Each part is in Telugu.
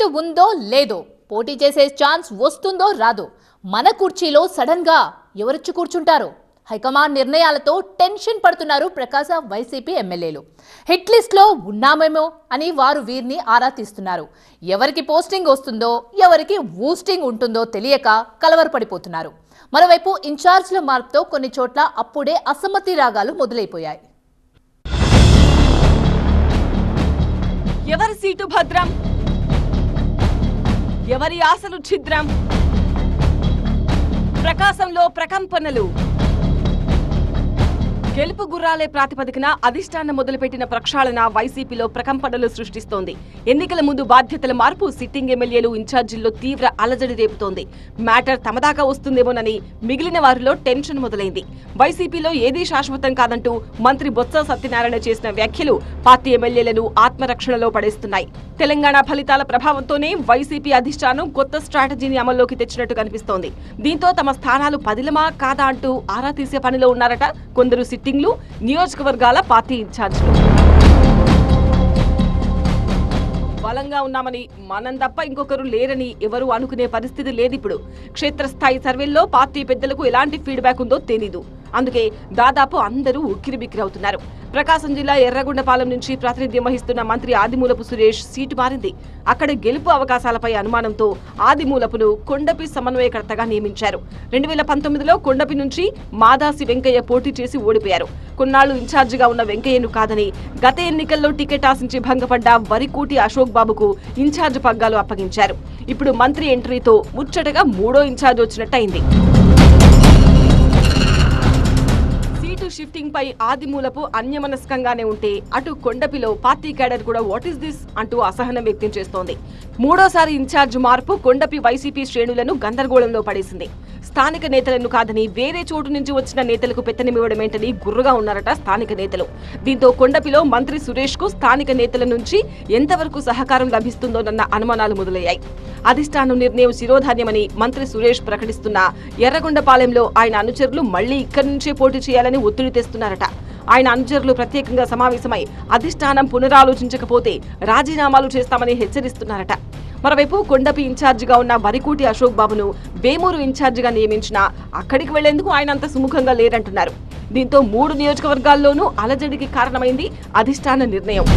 సీటు ఉందో లేదో పోటీ చేసే ఛాన్స్ వస్తుందో రాదో మన కుర్చీలో సడన్ గా ఎవరొచ్చి కూర్చుంటారు హైకమాండ్ నిర్ణయాలతో టెన్షన్ పడుతున్నారు Prakasa YCP MLAs hit list లో ఉన్నామేమో అని వారు వీరిని ఆరా తీస్తున్నారు ఎవరికి పోస్టింగ్ వస్తుందో ఎవరికి బూస్టింగ్ ఉంటుందో తెలియక కలవరపడిపోతున్నారు మరోవైపు ఇన్ఛార్జ్ల మార్పుతో కొన్ని చోట్ల అప్పుడే అసమ్మతి రాగాలు మొదలైపోయాయి ఎవరి సీటు భద్రం ఎవరి ఆశలు ఛిద్రం ప్రకాశంలో ప్రకంపనలు గెలుపు గుర్రాలే ప్రాతిపదికన అధిష్టానం మొదలుపెట్టిన ప్రక్షాళన వైసీపీలో ప్రకంపనలు సృష్టిస్తోంది ఎన్నికల ముందు బాధ్యతల మార్పు సిట్టింగ్ ఎమ్మెల్యేలు ఇన్ఛార్జీల్లో తీవ్ర అలజడి రేపుతోంది మ్యాటర్ తమదాకా వస్తుందేమోనని మిగిలిన వారిలో టెన్షన్ మొదలైంది వైసీపీలో ఏదీ శాశ్వతం కాదంటూ మంత్రి బొత్స సత్యనారాయణ చేసిన వ్యాఖ్యలు పార్టీ ఎమ్మెల్యేలను ఆత్మరక్షణలో పడేస్తున్నాయి తెలంగాణ ఫలితాల ప్రభావంతోనే వైసీపీ అధిష్టానం కొత్త స్ట్రాటజీని అమల్లోకి తెచ్చినట్టు కనిపిస్తోంది దీంతో తమ స్థానాలు పదిలమా కాదా అంటూ ఆరా తీసే పనిలో ఉన్నారట కొందరు సిట్టింగ్లు నియోజకవర్గాల పార్టీ ఇన్ఛార్జీలు బలంగా ఉన్నామని మనం తప్ప ఇంకొకరు లేరని ఎవరు అనుకునే పరిస్థితి లేదిప్పుడు క్షేత్రస్థాయి సర్వేల్లో పార్టీ పెద్దలకు ఎలాంటి ఫీడ్బ్యాక్ ఉందో తెలీదు అందుకే దాదాపు అందరూ ఉక్కిరిబిక్కిరవుతున్నారు ప్రకాశం జిల్లా ఎర్రగొండపాలెం నుంచి ప్రాతినిధ్యం వహిస్తున్న మంత్రి ఆదిమూలపు సురేష్ సీటు మారింది అక్కడ గెలుపు అవకాశాలపై అనుమానంతో ఆదిమూలపును కొండపి సమన్వయకర్తగా నియమించారు రెండు వేల పంతొమ్మిదిలో కొండపి నుంచి మాదాసి వెంకయ్య పోటీ చేసి ఓడిపోయారు కొన్నాళ్లు ఇన్ఛార్జిగా ఉన్న వెంకయ్యను కాదని గత ఎన్నికల్లో టికెట్ ఆశించి భంగపడ్డ వరికూటి అశోక్ బాబుకు ఇన్ఛార్జ్ పగ్గాలు అప్పగించారు ఇప్పుడు మంత్రి ఎంట్రీతో ముచ్చటగా మూడో ఇన్ఛార్జ్ వచ్చినట్టయింది సీటు షిఫ్టింగ్ పై ఆదిమూలపు అన్యమనస్కంగానే ఉంటే అటు కొండపిలో పార్టీ క్యాడర్ కూడా వాట్ ఈస్ దిస్ అంటూ అసహనం వ్యక్తం చేస్తోంది మూడోసారి ఇన్ఛార్జ్ మార్పు కొండపి వైసీపీ శ్రేణులను గందరగోళంలో పడేసింది స్థానిక నేతలను కాదని వేరే చోటు నుంచి వచ్చిన నేతలకు పెత్తనమివ్వడమేంటని గుర్రుగా ఉన్నారట స్థానిక నేతలు దీంతో కొండపిలో మంత్రి సురేష్ కు స్థానిక నేతల నుంచి ఎంతవరకు సహకారం లభిస్తుందోనన్న అనుమానాలు మొదలయ్యాయి అధిష్టానం నిర్ణయం శిరోధాన్యమని మంత్రి సురేష్ ప్రకటిస్తున్న ఎర్రగొండపాలెంలో ఆయన అనుచరులు మళ్లీ ఇక్కడి నుంచే పోటీ చేయాలని ఒత్తిడి తెస్తున్నారట ఆయన అనుచరులు ప్రత్యేకంగా సమావేశమై అధిష్టానం పునరాలోచించకపోతే రాజీనామాలు చేస్తామని హెచ్చరిస్తున్నారట మరోవైపు కొండపి ఇన్ఛార్జిగా ఉన్న వరికూటి అశోక్ బాబును వేమూరు ఇన్ఛార్జిగా నియమించినా అక్కడికి వెళ్లేందుకు ఆయన అంత సుముఖంగా లేరంటున్నారు దీంతో మూడు నియోజకవర్గాల్లోనూ అలజడికి కారణమైంది అధిష్టాన నిర్ణయం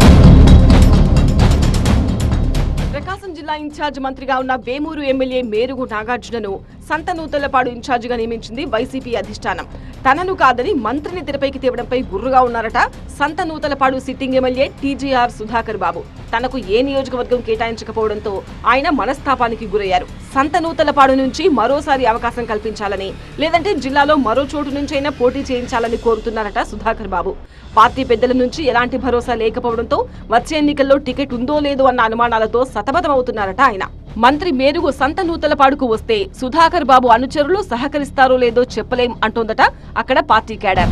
ప్రకాశం జిల్లా ఇన్ఛార్జ్ మంత్రిగా ఉన్న వేమూరు ఎమ్మెల్యే మేరుగు నాగార్జునను సంతనూతలపాడు ఇన్ఛార్జిగా నియమించింది వైసీపీ అధిష్టానం తనను కాదని మంత్రిని తెరపైకి తేవడంపై గుర్రుగా ఉన్నారట సంతనూతలపాడు సిట్టింగ్ ఎమ్మెల్యే టీజీఆర్ సుధాకర్ బాబు తనకు ఏ నియోజకవర్గం కేటాయించకపోవడంతో ఆయన మనస్తాపానికి గురయ్యారు సంతనూతలపాడు నుంచి మరోసారి అవకాశం కల్పించాలని లేదంటే జిల్లాలో మరో చోటు నుంచైనా పోటీ చేయించాలని కోరుతున్నారట సుధాకర్ బాబు పార్టీ పెద్దల నుంచి ఎలాంటి భరోసా లేకపోవడంతో వచ్చే ఎన్నికల్లో టికెట్ ఉందో లేదో అన్న అనుమానాలతో సతమతమవుతున్నారట ఆయన మంత్రి మేరుగు సంత నూతలపాడుకు వస్తే సుధాకర్ బాబు అనుచరులు సహకరిస్తారో లేదో చెప్పలేం అంటోందట అక్కడ పార్టీ క్యాడర్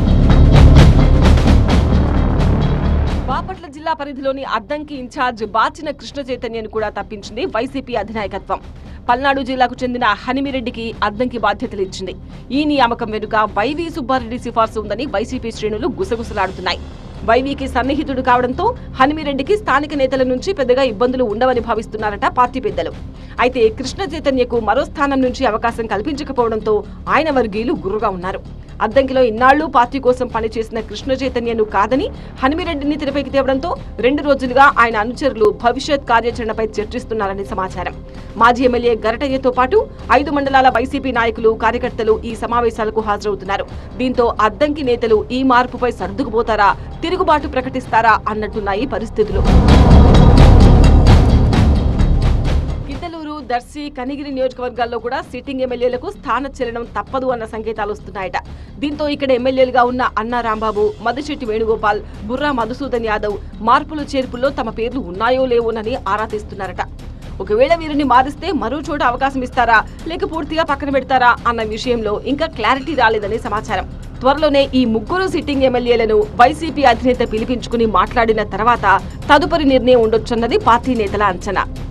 బాపట్ల జిల్లా పరిధిలోని అద్దంకి ఇన్ఛార్జ్ బాచిన కృష్ణ చైతన్యను కూడా తప్పించింది వైసీపీ అధినాయకత్వం పల్నాడు జిల్లాకు చెందిన హనిమిరెడ్డికి అద్దంకి బాధ్యతలు ఇచ్చింది ఈ నియామకం వెనుక వైవి సుబ్బారెడ్డి సిఫార్సు ఉందని వైసీపీ శ్రేణులు గుసగుసలాడుతున్నాయి వైవీకి సన్నిహితుడు కావడంతో హనిమిరెడ్డికి స్థానిక నేతల నుంచి పెద్దగా ఇబ్బందులు ఉండవని భావిస్తున్నారట పార్టీ పెద్దలు అయితే కృష్ణ చైతన్యకు మరో స్థానం నుంచి అవకాశం కల్పించకపోవడంతో ఆయన వర్గీయులు గుర్రుగా ఉన్నారు అద్దంకిలో ఇన్నాళ్లు పార్టీ కోసం పనిచేసిన కృష్ణ చైతన్యను కాదని హనిమిరెడ్డిని తెరపైకి తేవడంతో రెండు రోజులుగా ఆయన అనుచరులు భవిష్యత్ కార్యాచరణపై చర్చిస్తున్నారని సమాచారం మాజీ ఎమ్మెల్యే గరటయ్యతో పాటు ఐదు మండలాల వైసీపీ నాయకులు కార్యకర్తలు ఈ సమావేశాలకు హాజరవుతున్నారు దీంతో అద్దంకి నేతలు ఈ మార్పుపై సర్దుకుపోతారా తిరుగుబాటు ప్రకటిస్తారా అన్నట్టున్నాయి పరిస్థితులు గిద్దలూరు దర్శి కనిగిరి నియోజకవర్గాల్లో కూడా సిట్టింగ్ ఎమ్మెల్యేలకు స్థాన చలనం తప్పదు అన్న సంకేతాలు వస్తున్నాయట దీంతో ఇక్కడ ఎమ్మెల్యేలుగా ఉన్న అన్నా రాంబాబు మదిశెట్టి వేణుగోపాల్ బుర్రా మధుసూదన్ యాదవ్ మార్పులు చేర్పుల్లో తమ పేర్లు ఉన్నాయో లేవోనని ఆరా తీస్తున్నారట ఒకవేళ వీరిని మారిస్తే మరో చోట అవకాశం ఇస్తారా లేక పూర్తిగా పక్కన పెడతారా అన్న విషయంలో ఇంకా క్లారిటీ రాలేదని సమాచారం త్వరలోనే ఈ ముగ్గురు సిట్టింగ్ ఎమ్మెల్యేలను వైసీపీ అధినేత పిలిపించుకుని మాట్లాడిన తర్వాత తదుపరి నిర్ణయం ఉండొచ్చన్నది పార్టీ నేతల అంచనా